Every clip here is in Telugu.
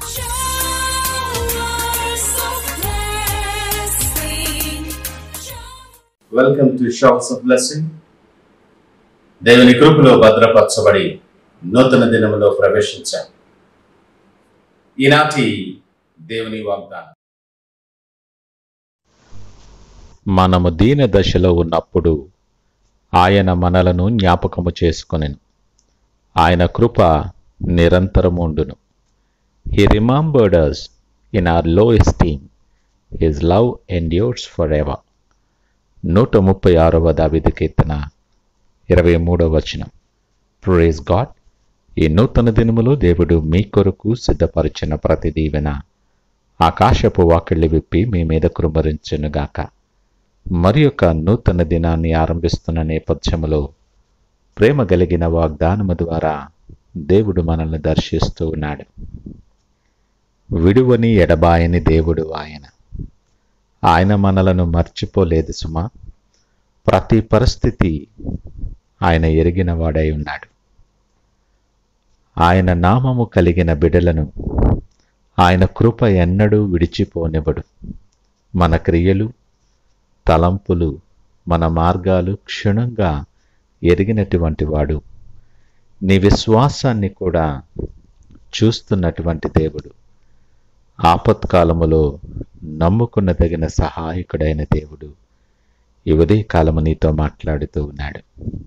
Showers of blessing. Welcome to showers of blessing దేవుని కృపలో భద్రపరచబడి నూతన దినములో ప్రవేశించాం ఈనాటి దేవుని వాగ్దానం మనము దీన దశలో ఉన్నప్పుడు ఆయన మనలను జ్ఞాపకము చేసుకొనెను ఆయన కృప నిరంతరముండును he remembered us in our low esteem his love endures for ever నూట ముప్పై ఆరవ దావిది కీర్తన ఇరవై మూడవ వచనం ప్రేజ్ గాడ్ ఈ నూతన దినములో దేవుడు మీ కొరకు సిద్ధపరిచిన ప్రతి దీవెన ఆకాశపు వాకిళ్ళు విప్పి మీ మీద కృమరించునుగాక మరి యొక్క నూతన దినాన్ని ఆరంభిస్తున్న నేపథ్యములో ప్రేమ కలిగిన వాగ్దానము ద్వారా దేవుడు మనల్ని దర్శిస్తూ ఉన్నాడు విడువని ఎడబాయని దేవుడు ఆయన ఆయన మనలను మర్చిపోలేదు సుమా ప్రతి పరిస్థితి ఆయన ఎరిగిన వాడై ఉన్నాడు ఆయన నామము కలిగిన బిడలను ఆయన కృప ఎన్నడూ విడిచిపోనివ్వడు మన క్రియలు తలంపులు మన మార్గాలు క్షుణ్ణంగా ఎరిగినటువంటి వాడు నీ విశ్వాసాన్ని కూడా చూస్తున్నటువంటి దేవుడు ఆపత్కాలములో నమ్ముకున్నదగిన సహాయకుడైన దేవుడు ఈ ఉదయకాలము నీతో మాట్లాడుతూ ఉన్నాడు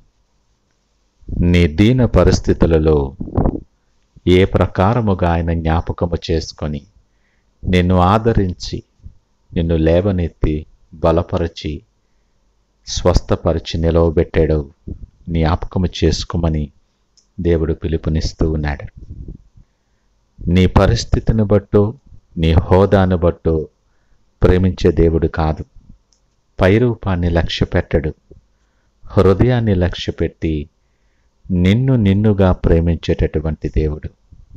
నీ దీన పరిస్థితులలో ఏ ప్రకారముగా ఆయన జ్ఞాపకము చేసుకొని నిన్ను ఆదరించి నిన్ను లేవనెత్తి బలపరచి స్వస్థపరిచి నిలవబెట్టాడో జ్ఞాపకము చేసుకోమని దేవుడు పిలుపునిస్తూ ఉన్నాడు నీ పరిస్థితిని బట్టో నీ హోదాను బట్టో ప్రేమించే దేవుడు కాదు పైరూపాన్ని లక్ష్య పెట్టడు హృదయాన్ని లక్ష్య పెట్టి నిన్ను నిన్నుగా ప్రేమించేటటువంటి దేవుడు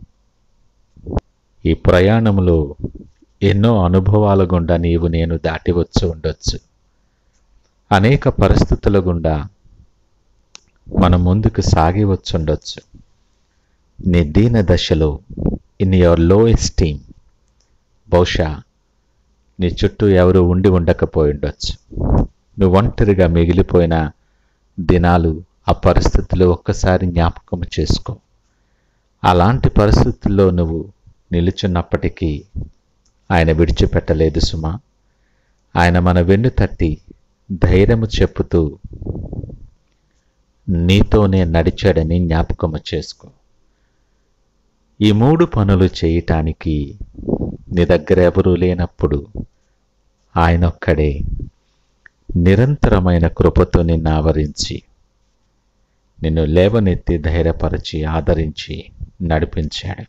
ఈ ప్రయాణంలో ఎన్నో అనుభవాల గుండా నీవు నేను దాటి వచ్చి ఉండొచ్చు అనేక పరిస్థితుల గుండా మనం ముందుకు సాగి వచ్చుండొచ్చు నీ దీన దశలో ఇన్ యువర్ లో ఎస్టీమ్ బహుశా నీ చుట్టూ ఎవరు ఉండి ఉండకపోయి ఉండొచ్చు నువ్వు ఒంటరిగా మిగిలిపోయిన దినాలు ఆ పరిస్థితులు ఒక్కసారి జ్ఞాపకం చేసుకో అలాంటి పరిస్థితుల్లో నువ్వు నిలుచున్నప్పటికీ ఆయన విడిచిపెట్టలేదు సుమా ఆయన మన వెన్ను తట్టి ధైర్యము చెప్పుతూ నీతోనే నడిచాడని జ్ఞాపకము చేసుకో ఈ మూడు పనులు చేయటానికి నీ దగ్గర ఎవరూ లేనప్పుడు ఆయనొక్కడే నిరంతరమైన కృపతో నిన్ను ఆవరించి నిన్ను లేవనెత్తి ధైర్యపరిచి ఆదరించి నడిపించాడు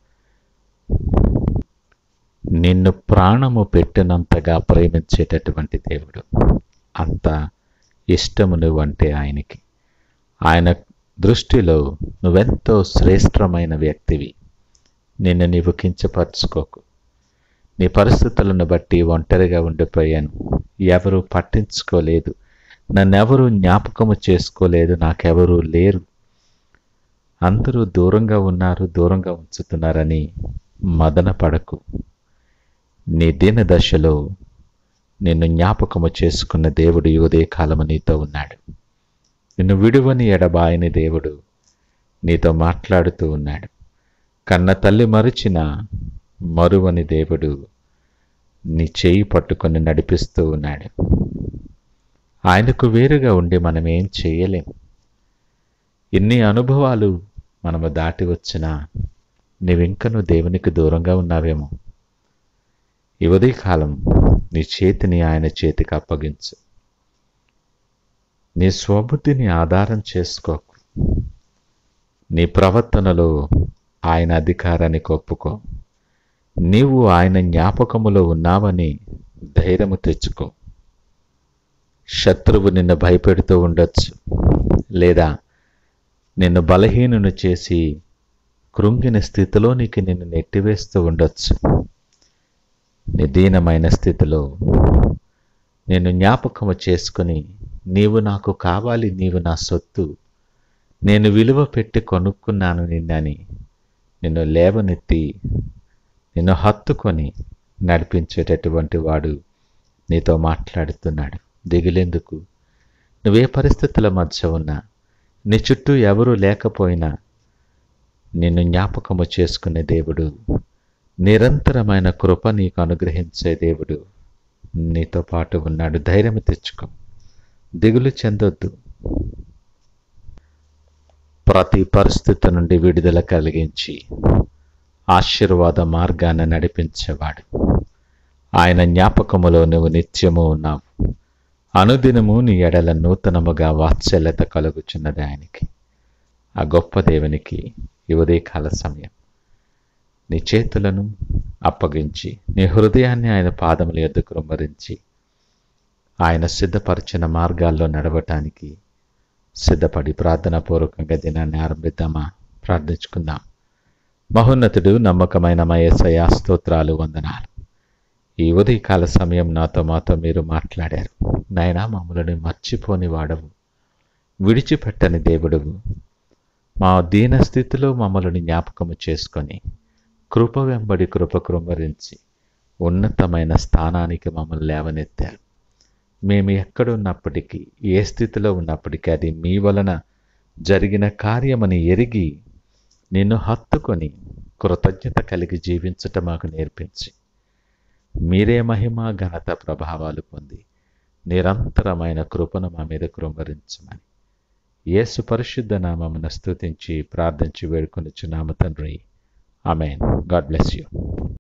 నిన్ను ప్రాణము పెట్టినంతగా ప్రేమించేటటువంటి దేవుడు అంత ఇష్టము నువ్వంటే ఆయనకి ఆయన దృష్టిలో నువ్వెంతో శ్రేష్టమైన వ్యక్తివి నిన్ను నీవు కించపరుచుకోకు నీ పరిస్థితులను బట్టి ఒంటరిగా ఉండిపోయాను ఎవరు పట్టించుకోలేదు నన్నెవరూ జ్ఞాపకము చేసుకోలేదు నాకెవరూ లేరు అందరూ దూరంగా ఉన్నారు దూరంగా ఉంచుతున్నారని మదన పడకు నీ దీన దశలో నిన్ను జ్ఞాపకము చేసుకున్న దేవుడు ఈ ఉదయకాలము నీతో ఉన్నాడు నిన్ను విడువని ఎడబాయని దేవుడు నీతో మాట్లాడుతూ ఉన్నాడు కన్న తల్లి మరిచిన మరువని దేవుడు నీ చేయి పట్టుకొని నడిపిస్తూ ఉన్నాడు ఆయనకు వేరుగా ఉండి మనం ఏం చేయలేం ఇన్ని అనుభవాలు మనము దాటి వచ్చినా నీవింకను దేవునికి దూరంగా ఉన్నావేమో ఈ ఉదయకాలం నీ చేతిని ఆయన చేతికి అప్పగించు నీ స్వబుద్ధిని ఆధారం చేసుకోకు నీ ప్రవర్తనలో ఆయన అధికారానికి ఒప్పుకో నీవు ఆయన జ్ఞాపకములో ఉన్నావని ధైర్యము తెచ్చుకో శత్రువు నిన్ను భయపెడుతూ ఉండొచ్చు లేదా నిన్ను బలహీనును చేసి కృంగిన స్థితిలోనికి నిన్ను నెట్టివేస్తూ ఉండొచ్చు నిదీనమైన స్థితిలో నేను జ్ఞాపకము చేసుకుని నీవు నాకు కావాలి నీవు నా సొత్తు నేను విలువ పెట్టి కొనుక్కున్నాను నిన్నని నిన్ను లేవనెత్తి నిన్ను హత్తుకొని నడిపించేటటువంటి వాడు నీతో మాట్లాడుతున్నాడు దిగులేందుకు నువ్వే పరిస్థితుల మధ్య ఉన్నా నీ చుట్టూ ఎవరూ లేకపోయినా నిన్ను జ్ఞాపకము చేసుకునే దేవుడు నిరంతరమైన కృప నీకు అనుగ్రహించే దేవుడు నీతో పాటు ఉన్నాడు ధైర్యం తెచ్చుకో దిగులు చెందొద్దు ప్రతి పరిస్థితి నుండి విడుదల కలిగించి ఆశీర్వాద మార్గాన్ని నడిపించేవాడు ఆయన జ్ఞాపకములో నువ్వు నిత్యము ఉన్నావు అనుదినము నీ ఎడల నూతనముగా వాత్సల్యత కలుగుచున్నది ఆయనకి ఆ గొప్ప దేవునికి ఈ ఉదయకాల సమయం నీ చేతులను అప్పగించి నీ హృదయాన్ని ఆయన పాదముల ఎద్దుకు రుమ్మరించి ఆయన సిద్ధపరిచిన మార్గాల్లో నడవటానికి సిద్ధపడి ప్రార్థనాపూర్వకంగా దినాన్ని ఆరంభిద్దామా ప్రార్థించుకుందాం మహోన్నతుడు నమ్మకమైన మయసయ స్తోత్రాలు వందనాలు ఈ ఉదయకాల సమయం నాతో మాతో మీరు మాట్లాడారు నాయన మమ్మల్ని మర్చిపోని వాడవు విడిచిపెట్టని దేవుడవు మా దీన స్థితిలో మమ్మల్ని జ్ఞాపకము చేసుకొని కృప వెంబడి కృప కృంభరించి ఉన్నతమైన స్థానానికి మమ్మల్ని లేవనెత్తారు మేము ఎక్కడున్నప్పటికీ ఏ స్థితిలో ఉన్నప్పటికీ అది మీ వలన జరిగిన కార్యమని ఎరిగి నిన్ను హత్తుకొని కృతజ్ఞత కలిగి జీవించటం మాకు నేర్పించి మీరే మహిమ ఘనత ప్రభావాలు పొంది నిరంతరమైన కృపను మా మీద కృంభరించమని యేసు పరిశుద్ధ నామమున స్తుతించి ప్రార్థించి వేడుకొనిచున్నాము తండ్రి ఆమెన్ గాడ్ బ్లెస్ యూ